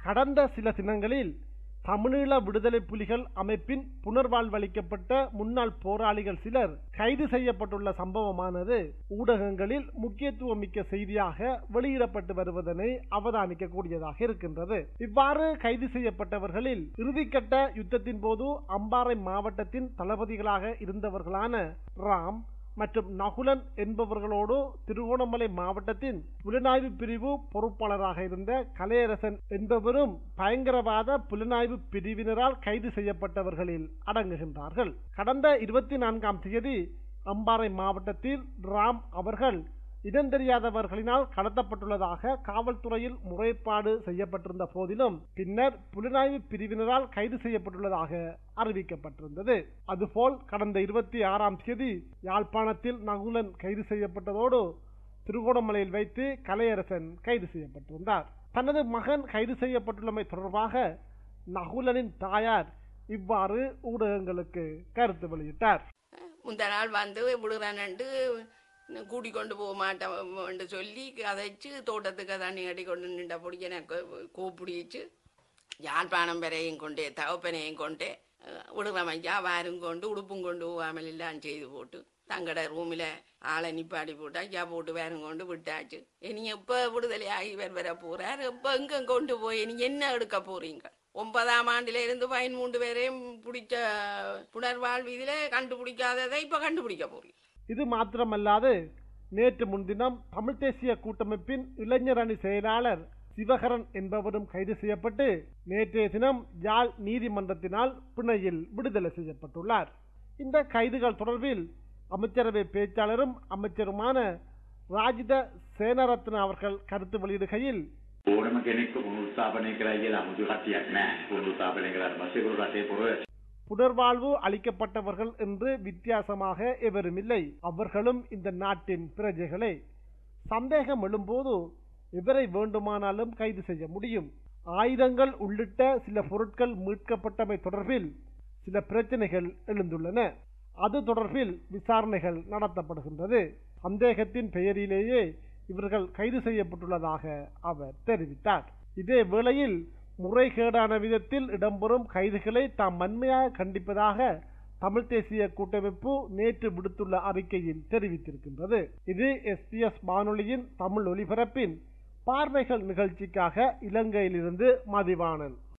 கடந்த சில தினங்களில் தமிழீழ விடுதலை புலிகள் அமைப்பின் புனர்வாழ்வளிக்கப்பட்ட முன்னாள் போராளிகள் சிலர் கைது செய்யப்பட்டுள்ள சம்பவமானது ஊடகங்களில் முக்கியத்துவமிக்க செய்தியாக வெளியிடப்பட்டு வருவதனை அவதானிக்க கூடியதாக இருக்கின்றது இவ்வாறு கைது செய்யப்பட்டவர்களில் இறுதிக்கட்ட யுத்தத்தின் போது அம்பாறை மாவட்டத்தின் தளபதிகளாக இருந்தவர்களான ராம் மற்றும் நகுலன் என்பவர்களோடு திருகோணமலை மாவட்டத்தின் புலனாய்வு பிரிவு பொறுப்பாளராக இருந்த கலையரசன் என்பவரும் பயங்கரவாத புலனாய்வு பிரிவினரால் கைது செய்யப்பட்டவர்களில் அடங்குகின்றார்கள் கடந்த இருபத்தி நான்காம் தேதி அம்பாறை மாவட்டத்தில் ராம் அவர்கள் இடம் தெரியாதவர்களினால் கடத்தப்பட்டுள்ளதாக காவல்துறையில் முறைப்பாடு செய்யப்பட்டிருந்த போதிலும் பின்னர் புலனாய்வு பிரிவினரால் கைது செய்யப்பட்டுள்ளதாக அறிவிக்கப்பட்டிருந்தது அதுபோல் கடந்த இருபத்தி ஆறாம் தேதி யாழ்ப்பாணத்தில் நகுலன் கைது செய்யப்பட்டதோடு திருகோணமலையில் வைத்து கலையரசன் கைது செய்யப்பட்டிருந்தார் தனது மகன் கைது செய்யப்பட்டுள்ளமை தொடர்பாக நகுலனின் தாயார் இவ்வாறு ஊடகங்களுக்கு கருத்து வெளியிட்டார் முந்த நாள் வந்து விடுறானண்டு கூட்டி கொண்டு போக மாட்டேன் சொல்லி கதைச்சு தோட்டத்துக்கு தண்ணி கட்டி கொண்டு நின்ற பிடிக்க எனக்கு கூப்பிடிச்சு யாழ்ப்பாணம் பெறையும் கொண்டே தகப்பனையும் கொண்டே விடுறோம் ஐயா வாரும் கொண்டு உடுப்பும் கொண்டு போகாமல் எல்லாம் செய்து போட்டு தங்கட ரூமில் ஆளை நிப்பாடி போட்டு ஐயா போட்டு வேறும் கொண்டு விட்டாச்சு இனி எப்போ விடுதலை ஆகி வேறு வர போறார் எப்போ எங்க கொண்டு போய் நீ என்ன எடுக்க போறீங்க ஒன்பதாம் ஆண்டுல இருந்து பதிமூன்று பேரையும் பிடிச்ச புனர்வாழ்வு இதில் கண்டுபிடிக்காததை இப்போ கண்டுபிடிக்க போறீங்க இது மாத்திரமல்லாது நேற்று முன்தினம் தமிழ் தேசிய கூட்டமைப்பின் இளைஞர் அணி செயலாளர் சிவகரன் என்பவரும் கைது செய்யப்பட்டு நேற்றைய தினம் யாழ் நீதிமன்றத்தினால் பிணையில் விடுதலை செய்யப்பட்டுள்ளார் இந்த கைதுகள் தொடர்பில் அமைச்சரவை பேச்சாளரும் அமைச்சருமான ராஜித சேனரத்ன அவர்கள் கருத்து வெளியிடுகையில் ඕනම කෙනෙක්ව පුනරුත්ථාපනය කරයි කියලා අමුතු කට්ටියක් නැහැ. පුනරුත්ථාපනය කරාට පස්සේ ඒගොල්ලෝ රටේ පොර புனர்வாழ்வு அளிக்கப்பட்டவர்கள் என்று வித்தியாசமாக எவரும் இல்லை அவர்களும் இந்த நாட்டின் பிரஜைகளே சந்தேகம் எழும்போது எவரை வேண்டுமானாலும் கைது செய்ய முடியும் ஆயுதங்கள் உள்ளிட்ட சில பொருட்கள் மீட்கப்பட்டமை தொடர்பில் சில பிரச்சனைகள் எழுந்துள்ளன அது தொடர்பில் விசாரணைகள் நடத்தப்படுகின்றது சந்தேகத்தின் பெயரிலேயே இவர்கள் கைது செய்யப்பட்டுள்ளதாக அவர் தெரிவித்தார் இதே வேளையில் முறைகேடான விதத்தில் இடம்பெறும் கைதுகளை தாம் வன்மையாக கண்டிப்பதாக தமிழ் தேசிய கூட்டமைப்பு நேற்று விடுத்துள்ள அறிக்கையில் தெரிவித்திருக்கின்றது இது எஸ்பிஎஸ் வானொலியின் தமிழ் ஒலிபரப்பின் பார்வைகள் நிகழ்ச்சிக்காக இலங்கையிலிருந்து மதிவாணன்